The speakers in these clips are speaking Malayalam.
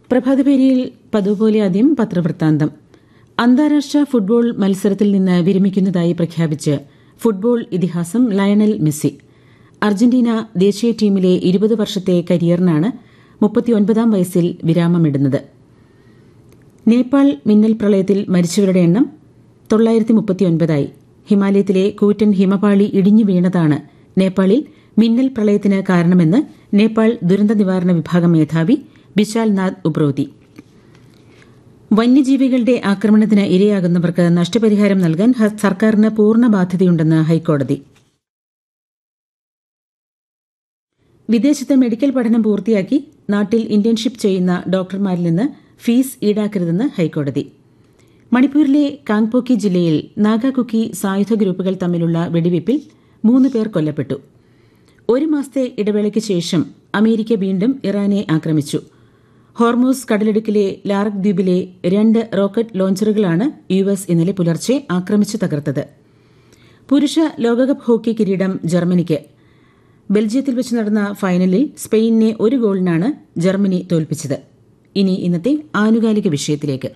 പ്രഭാതപേരിയിൽ പതുപോലെ ആദ്യം പത്രവൃത്താന്തം അന്താരാഷ്ട്ര ഫുട്ബോൾ മത്സരത്തിൽ നിന്ന് വിരമിക്കുന്നതായി പ്രഖ്യാപിച്ച് ഫുട്ബോൾ ഇതിഹാസം ലയണൽ മെസ്സി അർജന്റീന ദേശീയ ടീമിലെ ഇരുപത് വർഷത്തെ കരിയറിനാണ് മുപ്പത്തിയൊൻപതാം വയസ്സിൽ വിരാമമിടുന്നത് നേപ്പാൾ മിന്നൽ പ്രളയത്തിൽ മരിച്ചവരുടെ എണ്ണം തൊള്ളായിരത്തി മുപ്പത്തിയൊൻപതായി ഹിമാലയത്തിലെ കൂറ്റൻ ഹിമപാളി ഇടിഞ്ഞു വീണതാണ് നേപ്പാളിൽ മിന്നൽ പ്രളയത്തിന് കാരണമെന്ന് നേപ്പാൾ ദുരന്ത നിവാരണ വിഭാഗം മേധാവി ബിശാൽ നാഥ് ഉബ്രോതി വന്യജീവികളുടെ ആക്രമണത്തിന് ഇരയാകുന്നവർക്ക് നഷ്ടപരിഹാരം നൽകാൻ ഹ- സർക്കാരിന് പൂർണ്ണ ബാധ്യതയുണ്ടെന്ന് ഹൈക്കോടതി വിദേശത്ത് മെഡിക്കൽ പഠനം പൂർത്തിയാക്കി നാട്ടിൽ ഇന്റേൺഷിപ്പ് ചെയ്യുന്ന ഡോക്ടർമാരിൽ നിന്ന് ഫീസ് ഈടാക്കരുതെന്ന് ഹൈക്കോടതി മണിപ്പൂരിലെ കാങ്പോക്കി ജില്ലയിൽ നാഗാകുക്കി സായുധ ഗ്രൂപ്പുകൾ തമ്മിലുള്ള വെടിവയ്പിൽ മൂന്ന് പേർ കൊല്ലപ്പെട്ടു ഒരു മാസത്തെ ഇടവേളയ്ക്ക് ശേഷം അമേരിക്ക വീണ്ടും ഇറാനെ ആക്രമിച്ചു ഹോർമൂസ് കടലിടുക്കിലെ ലാറക് ദ്വീപിലെ രണ്ട് റോക്കറ്റ് ലോഞ്ചറുകളാണ് യു എസ് ഇന്നലെ പുലർച്ചെ ആക്രമിച്ചു തകർത്തത് പുരുഷ ലോകകപ്പ് ഹോക്കി കിരീടം ജർമ്മനിക്ക് ബെൽജിയത്തിൽ വെച്ച് നടന്ന ഫൈനലിൽ സ്പെയിനിനെ ഒരു ഗോളിനാണ് ജർമ്മനി തോൽപ്പിച്ചത് ഇനി ഇന്നത്തെ ആനുകാലിക വിഷയത്തിലേക്ക്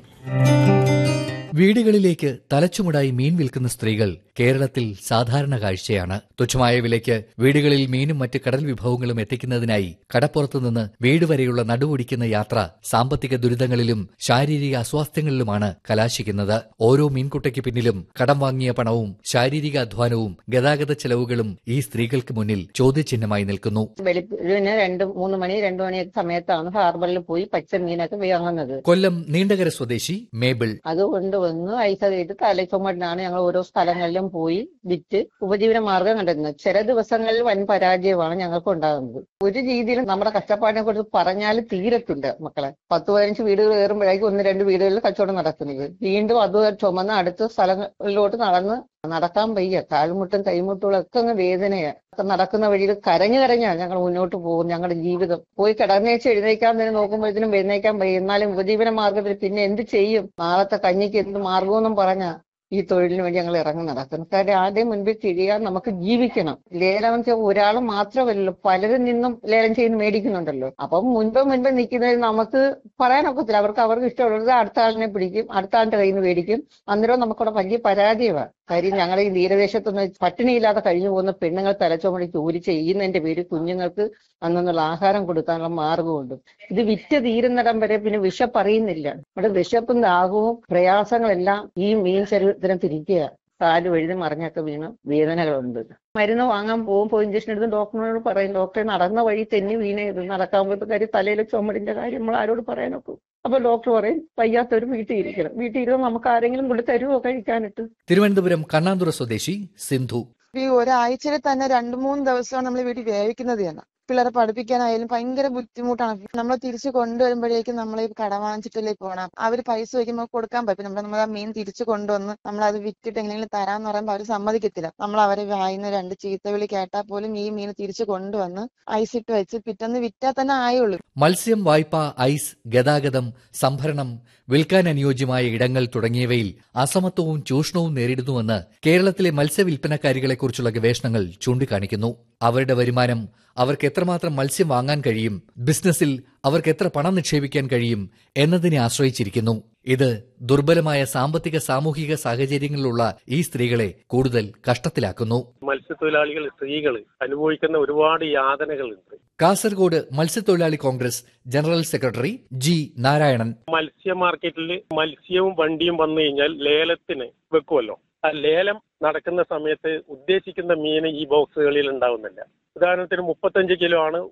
വീടുകളിലേക്ക് തലച്ചുമുടായി മീൻ വിൽക്കുന്ന സ്ത്രീകൾ കേരളത്തിൽ സാധാരണ കാഴ്ചയാണ് തുച്ഛമായ വിലയ്ക്ക് വീടുകളിൽ മീനും മറ്റ് കടൽ വിഭവങ്ങളും എത്തിക്കുന്നതിനായി കടപ്പുറത്തുനിന്ന് വീട് വരെയുള്ള നടുവൊടിക്കുന്ന യാത്ര സാമ്പത്തിക ദുരിതങ്ങളിലും ശാരീരിക അസ്വാസ്ഥ്യങ്ങളിലുമാണ് കലാശിക്കുന്നത് ഓരോ മീൻകുട്ടയ്ക്ക് പിന്നിലും കടം വാങ്ങിയ പണവും ശാരീരിക അധ്വാനവും ഗതാഗത ചെലവുകളും ഈ സ്ത്രീകൾക്ക് മുന്നിൽ ചോദ്യചിഹ്നമായി നിൽക്കുന്നു വെളുപ്പിന് രണ്ട് മൂന്ന് മണി രണ്ടു മണി സമയത്താണ് ഹാർബറിൽ പോയി പച്ച മീനൊക്കെ വാങ്ങുന്നത് കൊല്ലം നീണ്ടകര സ്വദേശി മേബിൾ അത് കൊണ്ടുവന്ന് ഐസ് ചെയ്ത് തല ചുമടിനാണ് ഞങ്ങൾ ഓരോ സ്ഥലങ്ങളിലും പോയി വിറ്റ് ഉപജീവന മാർഗം കണ്ടിരുന്നത് ചില ദിവസങ്ങളിൽ വൻ പരാജയമാണ് ഞങ്ങൾക്ക് ഉണ്ടാകുന്നത് ഒരു രീതിയിലും നമ്മുടെ കഷ്ടപ്പാടിനെ കുറിച്ച് പറഞ്ഞാൽ തീരത്തില്ല മക്കളെ പത്ത് പതിനഞ്ച് വീടുകൾ കയറുമ്പോഴേക്കും ഒന്ന് രണ്ട് വീടുകളിൽ കച്ചവടം നടക്കുന്നത് വീണ്ടും അത് ചുമന്ന് അടുത്ത സ്ഥലങ്ങളിലോട്ട് നടന്ന് നടക്കാൻ വയ്യ കാൽമുട്ടും കൈമുട്ടും ഒക്കെ അങ്ങ് വേദനയാ ഒക്കെ നടക്കുന്ന വഴിയിൽ കരഞ്ഞു കരഞ്ഞാണ് ഞങ്ങൾ മുന്നോട്ട് പോകും ഞങ്ങളുടെ ജീവിതം പോയി കിടന്നേച്ച് എഴുന്നേക്കാൻ തന്നെ നോക്കുമ്പോഴത്തേനും എഴുന്നേക്കാൻ വയ്യ എന്നാലും ഉപജീവന മാർഗത്തിൽ പിന്നെ എന്ത് ചെയ്യും നാളത്തെ കഞ്ഞിക്ക് എന്ത് മാർഗമെന്നും പറഞ്ഞാ ഈ തൊഴിലിന് വേണ്ടി ഞങ്ങൾ ഇറങ്ങി നടക്കുന്നു കാര്യം ആദ്യം മുൻപിൽ തിരിയാൻ നമുക്ക് ജീവിക്കണം ലേലം വെച്ചാൽ ഒരാൾ മാത്രമല്ലല്ലോ പലരും നിന്നും ലേലം ചെയ്ത് മേടിക്കുന്നുണ്ടല്ലോ അപ്പം മുൻപ് മുൻപ് നിൽക്കുന്നതിൽ നമുക്ക് പറയാനൊക്കത്തില്ല അവർക്ക് അവർക്ക് ഇഷ്ടമുള്ളത് അടുത്ത ആളിനെ പിടിക്കും അടുത്ത ആളിന്റെ കയ്യിൽ നിന്ന് മേടിക്കും അന്നേരം നമുക്കവിടെ വലിയ പരാജയമാണ് കാര്യം ഞങ്ങളുടെ ഈ തീരദേശത്തൊന്ന് പട്ടിണിയില്ലാതെ കഴിഞ്ഞു പോകുന്ന പെണ്ണുങ്ങൾ തലച്ചുമടി ജോലി ചെയ്യുന്നതിന്റെ പേര് കുഞ്ഞുങ്ങൾക്ക് അന്നുള്ള ആഹാരം കൊടുക്കാനുള്ള മാർഗമുണ്ട് ഇത് വിറ്റ് തീരുന്നിടം വരെ പിന്നെ വിശപ്പറിയുന്നില്ല നമ്മുടെ വിശപ്പും ദാഹവും പ്രയാസങ്ങളെല്ലാം ഈ മീൻ ശരീരത്തിനെ തിരിക്കുക കാല് വഴുതി മറിഞ്ഞൊക്കെ വീണ് വേദനകളുണ്ട് മരുന്ന് വാങ്ങാൻ പോകുമ്പോൾ ഇഞ്ചക്ഷൻ എടുത്ത് ഡോക്ടറിനോട് പറയും ഡോക്ടറെ നടന്ന വഴി തെന്നി വീണത് നടക്കാൻ പോയപ്പോ കാര്യം തലയിലെ ചുമടിന്റെ കാര്യം നമ്മൾ ആരോട് പറയാനൊക്കും അപ്പൊ ഡോക്ടർ പറയും വയ്യാത്തൊരു വീട്ടിൽ ഇരിക്കണം വീട്ടിൽ ഇരുന്ന് നമുക്ക് ആരെങ്കിലും കൊണ്ട് തരുമോ കഴിക്കാനിട്ട് തിരുവനന്തപുരം കണ്ണാന്തുറ സ്വദേശി സിന്ധു ഈ ഒരാഴ്ചയിൽ തന്നെ രണ്ടു മൂന്ന് ദിവസമാണ് നമ്മൾ വീട്ടിൽ വേവിക്കുന്നത് തന്നെ പിള്ളേരെ പഠിപ്പിക്കാനായാലും ഭയങ്കര ബുദ്ധിമുട്ടാണ് നമ്മൾ തിരിച്ചു കൊണ്ടുവരുമ്പോഴേക്കും നമ്മൾ ഈ കടം വാങ്ങിച്ചിട്ടല്ലേ പോകണം അവർ പൈസ വയ്ക്കുമ്പോൾ കൊടുക്കാൻ പറ്റും നമ്മൾ നമ്മൾ ആ മീൻ തിരിച്ചു കൊണ്ടുവന്ന് നമ്മൾ അത് വിറ്റിട്ട് എങ്ങനെയെങ്കിലും തരാന്ന് പറയുമ്പോൾ അവർ സമ്മതിക്കത്തില്ല നമ്മൾ അവരെ വായിന്ന് രണ്ട് ചീത്തവിളി കേട്ടാൽ പോലും ഈ മീൻ തിരിച്ചു കൊണ്ടുവന്ന് ഐസിട്ട് വെച്ച് പിറ്റന്ന് വിറ്റാൽ തന്നെ ആയുള്ളൂ മത്സ്യം വായ്പ ഐസ് ഗതാഗതം സംഭരണം വിൽക്കാൻ അനുയോജ്യമായ ഇടങ്ങൾ തുടങ്ങിയവയിൽ അസമത്വവും ചൂഷണവും നേരിടുന്നുവെന്ന് കേരളത്തിലെ മത്സ്യ വിൽപ്പനക്കാരികളെക്കുറിച്ചുള്ള ഗവേഷണങ്ങൾ ചൂണ്ടിക്കാണിക്കുന്നു അവരുടെ വരുമാനം അവർക്ക് എത്രമാത്രം മത്സ്യം വാങ്ങാൻ കഴിയും ബിസിനസ്സിൽ അവർക്ക് എത്ര പണം നിക്ഷേപിക്കാൻ കഴിയും എന്നതിനെ ആശ്രയിച്ചിരിക്കുന്നു ഇത് ദുർബലമായ സാമ്പത്തിക സാമൂഹിക സാഹചര്യങ്ങളിലുള്ള ഈ സ്ത്രീകളെ കൂടുതൽ കഷ്ടത്തിലാക്കുന്നു മത്സ്യത്തൊഴിലാളികൾ സ്ത്രീകൾ അനുഭവിക്കുന്ന ഒരുപാട് യാതനകളുണ്ട് കാസർഗോഡ് മത്സ്യത്തൊഴിലാളി Congress general secretary G Narayanan മത്സ്യ മാർക്കറ്റിൽ മത്സ്യവും വണ്ടിയും വന്നു കഴിഞ്ഞാൽ ലേലത്തിന് വെക്കുമല്ലോ ആ ലേലം നടക്കുന്ന സമയത്ത് ഉദ്ദേശിക്കുന്ന മീൻ ഈ ബോക്സുകളിൽ ഉണ്ടാവുന്നില്ല ഉദാഹരണത്തിന് മുപ്പത്തഞ്ച് കിലോ ആണ്